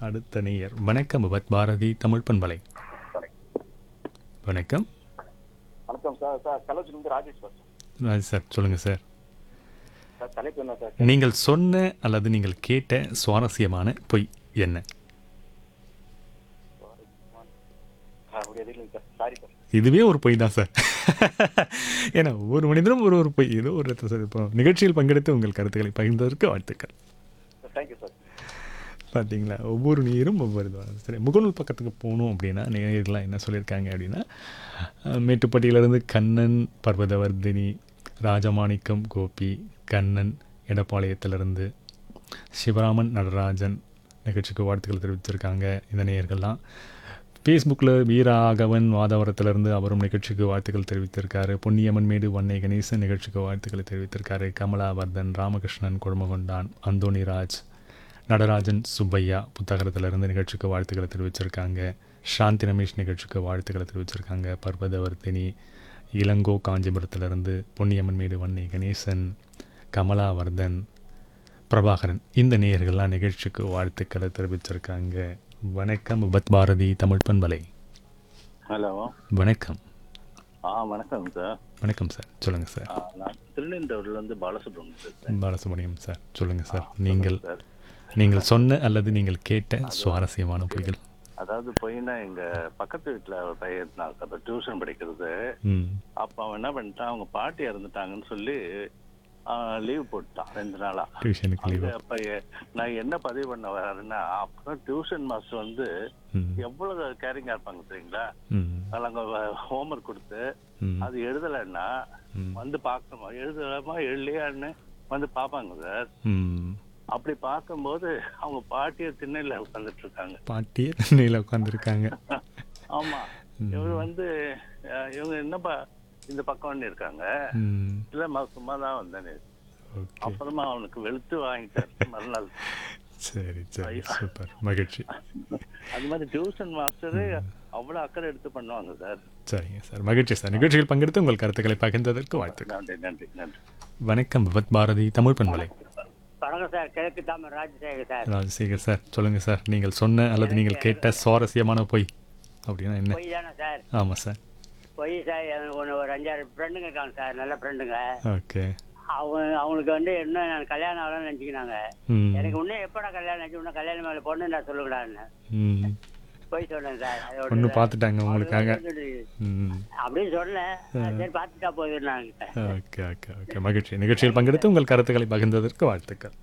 அடுத்த நேயர் வணக்கம் விபத் பாரதி தமிழ் பண்பலை வணக்கம் வணக்கம் சார் சார் கள்ளச்சிலிருந்து ராஜேஷ் சார் ராஜ் சார் சொல்லுங்கள் சார் சார் தலைப்பு என்ன சார் நீங்கள் சொன்ன அல்லது நீங்கள் கேட்ட சுவாரஸ்யமான பொய் என்ன ஆ, அப்படி எதுவும் இல்லைங்க சார் சாரி சார் இதுவே ஒரு பொய் தான் சார் ஏன்னா ஒவ்வொரு மனிதனும் ஒரு ஒரு பொய் ஏதோ ஒரு இடத்துல சார் இப்போ நிகழ்ச்சியில் பங்கெடுத்து உங்கள் கருத்துக்களை பகிர்ந்ததற்கு வாழ்த்துக்கள் தேங்க்யூ சார் பார்த்தீங்களா ஒவ்வொரு நீரும் ஒவ்வொரு இதுவாக சரி முகநூல் பக்கத்துக்கு போகணும் அப்படின்னா நேயர்கள்லாம் என்ன சொல்லியிருக்காங்க அப்படின்னா அஹ், மேட்டுப்பட்டியிலிருந்து கண்ணன் பர்வதவர்தினி ராஜமாணிக்கம் கோபி கண்ணன் எடப்பாளையத்திலிருந்து சிவராமன் நடராஜன் நிகழ்ச்சிக்கு வாழ்த்துக்கள் தெரிவிச்சிருக்காங்க இந்த நேயர்கள்லாம் ஃபேஸ்புக்கில் வீராகவன் வாதாவரத்திலிருந்து அவரும் நிகழ்ச்சிக்கு வாழ்த்துக்கள் தெரிவித்திருக்காரு பொன்னியம்மன் மேடு வன்னை கணேசன் நிகழ்ச்சிக்கு வாழ்த்துக்களை தெரிவித்திருக்காரு கமலாவர்தன் ராமகிருஷ்ணன் குழுமகொண்டான் அந்தோணிராஜ் நடராஜன் சுப்பையா புத்தகத்திலிருந்து நிகழ்ச்சிக்கு வாழ்த்துக்களை தெரிவிச்சிருக்காங்க சாந்தி ரமேஷ் நிகழ்ச்சிக்கு வாழ்த்துக்களை தெரிவிச்சிருக்காங்க பர்வதவர்த்தினி இளங்கோ காஞ்சிபுரத்திலிருந்து பொன்னியம்மன் மேடு வன்னை கணேசன் கமலாவர்தன் பிரபாகரன் இந்த நேயர்கள்லாம் நிகழ்ச்சிக்கு வாழ்த்துக்களை தெரிவிச்சிருக்காங்க வணக்கம் விபத் பாரதி தமிழ் பண்பலை ஹலோ வணக்கம் ஆ வணக்கம் சார் வணக்கம் சார் சொல்லுங்கள் சார் ஆ, நான் திருநெல்வேலியிலேருந்து பாலசுப்ரமணியம் பேசுகிறேன் பாலசுப்ரமணியம் சார் சொல்லுங்கள் சார் நீங்கள் சார் நீங்கள் சொன்ன அல்லது நீங்கள் கேட்ட சுவாரஸ்யமான பொய்கள் அதாவது போயின்னா எங்க பக்கத்து வீட்டுல ஒரு பையன் இருந்தான் அப்ப டியூஷன் படிக்கிறது ம் அப்ப அவன் என்ன பண்ணிட்டான் அவங்க பாட்டி இறந்துட்டாங்கன்னு சொல்லி லீவ் போட்டுட்டான் ரெண்டு நாளா டியூஷனுக்கு அங்க லீவு அப்ப எ- நான் என்ன பதிவு பண்ண வரேன்னா அப்பதான் டியூஷன் மாஸ்டர் வந்து ம் எவ்வளவு கேரிங்கா இருப்பாங்க தெரியுங்களா ம் அதில் அங்க ஹோம்ஒர்க் கொடுத்து ம் அது எழுதலைன்னா ம். வந்து பார்க்கணுமா எழுதலாமா எழுலையான்னு வந்து பார்ப்பாங்க சார் ம் அப்படி பார்க்கும்போது அவங்க பாட்டிய திண்ணையில உட்காந்துட்டு இருக்காங்க பாட்டியே தண்ணியில் உட்காந்துருக்காங்க ஆமா இவரு வந்து அஹ், இவங்க என்னப்பா இந்த பக்கம் வந்து இருக்காங்க ம் இல்லம்மா சும்மா தான் வந்தேன் ஓகே அப்புறமா அவனுக்கு வெளுத்து வாங்கிட்டாரு மறுநாள் சரி சரி சூப்பர் மகிழ்ச்சி அது மாதிரி டியூஷன் மாஸ்டரு அவ்வளவு அக்கறை எடுத்து பண்ணுவாங்க சார் சரிங்க சார் மகிழ்ச்சி சார் நிகழ்ச்சியில் பங்கெடுத்து உங்கள் கருத்துக்களை பகிர்ந்ததற்கு வாழ்த்துக்கள் நன்றி நன்றி நன்றி வணக்கம் விபத் பாரதி தமிழ் பண்பலை வணக்கம் சார் கிழக்கு தாமர் ராஜசேகர் சார் ராஜசேகர் சார் சொல்லுங்கள் சார் நீங்கள் சொன்ன அல்லது நீங்கள் கேட்ட சுவாரஸ்யமான பொய் அப்படின்னா என்ன பொய் தானே சார் ஆமாம் சார் பொய் சார் எனக்கு ஒன்று ஒரு அஞ்சாறு ஃப்ரெண்டுங்க இருக்காங்க சார் நல்ல ஃப்ரெண்டுங்க ஓகே அவங்க அவங்களுக்கு வந்து என்ன நான் கல்யாணம் ஆகலாம்னு நினச்சிக்கினாங்க ம் எனக்கு இன்னும் எப்படா கல்யாணம் நினச்சி இன்னும் கல்யாணம் மேலே பொண்ணு நான் சொல்லுங்கடான்னு ம் பொய் சொன்னேன் சார் அதோட ஒன்று பார்த்துட்டாங்க உங்களுக்காக ம் அப்படின்னு சொன்னேன் சரி பார்த்துட்டா போயிருந்தாங்க ஓகே ஓகே ஓகே மகிழ்ச்சி நிகழ்ச்சியில் பங்கெடுத்து உங்கள் கருத்துக்களை பகிர்ந்ததற்கு வாழ்த்துக்கள்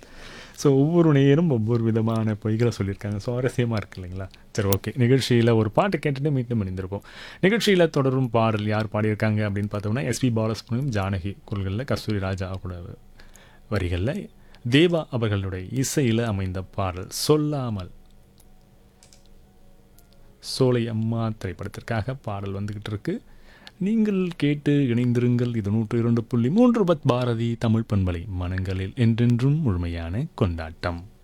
ஸோ ஒவ்வொரு நேயரும் ஒவ்வொரு விதமான பொய்களை சொல்லியிருக்காங்க சுவாரஸ்யமாக இருக்கு இல்லைங்களா சரி ஓகே நிகழ்ச்சியில் ஒரு பாட்டு கேட்டுட்டு மீண்டும் இணைந்திருப்போம் நிகழ்ச்சியில் தொடரும் பாடல் யார் பாடியிருக்காங்க அப்படின்னு பார்த்தோம்னா எஸ்பி பாலசுப்ரமணியம் ஜானகி குரல்களில் கஸ்தூரி ராஜா கூட வரிகளில் தேவா அவர்களுடைய இசையில் அமைந்த பாடல் சொல்லாமல் சோலை அம்மா திரைப்படத்திற்காக பாடல் வந்துக்கிட்டு இருக்கு நீங்கள் கேட்டு இணைந்திருங்கள் இது நூற்று இரண்டு புள்ளி மூன்று பத் பாரதி தமிழ் பண்பலை மனங்களில் என்றென்றும் முழுமையான கொண்டாட்டம்